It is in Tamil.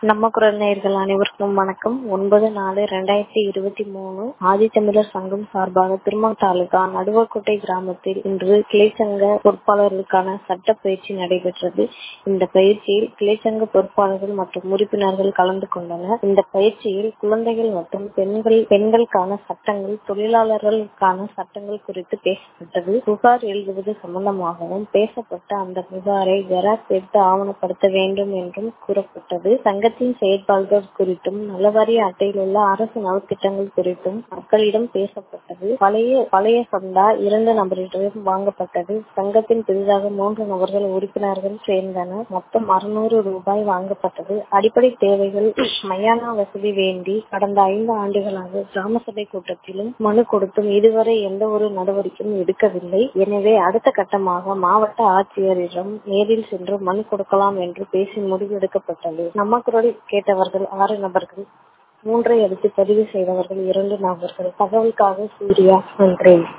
நம்ம குரல் நேயர்கள் அனைவருக்கும் வணக்கம் ஒன்பது நாலு ரெண்டாயிரத்தி இருபத்தி மூணு ஆதித்தமிழர் சங்கம் சார்பாக திருமண தாலுகா நடுவக்கோட்டை கிராமத்தில் இன்று கிளைச்சங்க பொறுப்பாளர்களுக்கான சட்ட பயிற்சி நடைபெற்றது இந்த பயிற்சியில் கிளைச்சங்க பொறுப்பாளர்கள் மற்றும் உறுப்பினர்கள் கலந்து கொண்டனர் இந்த பயிற்சியில் குழந்தைகள் மற்றும் பெண்கள் பெண்களுக்கான சட்டங்கள் தொழிலாளர்களுக்கான சட்டங்கள் குறித்து பேசப்பட்டது புகார் எழுதுவது சம்பந்தமாகவும் பேசப்பட்ட அந்த புகாரை ஜெராக்ஸ் எடுத்து ஆவணப்படுத்த வேண்டும் என்றும் கூறப்பட்டது சங்கத்தின் செயற்பாடுகள் குறித்தும் நலவாரிய அட்டையில் உள்ள அரசு நலத்திட்டங்கள் குறித்தும் மக்களிடம் பேசப்பட்டது பழைய பழைய சந்தா இரண்டு நபரிடம் வாங்கப்பட்டது சங்கத்தின் புதிதாக மூன்று நபர்கள் உறுப்பினர்கள் சேர்ந்தனர் மொத்தம் அறுநூறு ரூபாய் வாங்கப்பட்டது அடிப்படை தேவைகள் மயான வசதி வேண்டி கடந்த ஐந்து ஆண்டுகளாக கிராம சபை கூட்டத்திலும் மனு கொடுத்தும் இதுவரை எந்த ஒரு நடவடிக்கையும் எடுக்கவில்லை எனவே அடுத்த கட்டமாக மாவட்ட ஆட்சியரிடம் நேரில் சென்று மனு கொடுக்கலாம் என்று பேசி முடிவெடுக்கப்பட்டது நம்ம குரல் கேட்டவர்கள் ஆறு நபர்கள் மூன்றை அடுத்து பதிவு செய்தவர்கள் இரண்டு நபர்கள் தகவலுக்காக சூர்யா நன்றி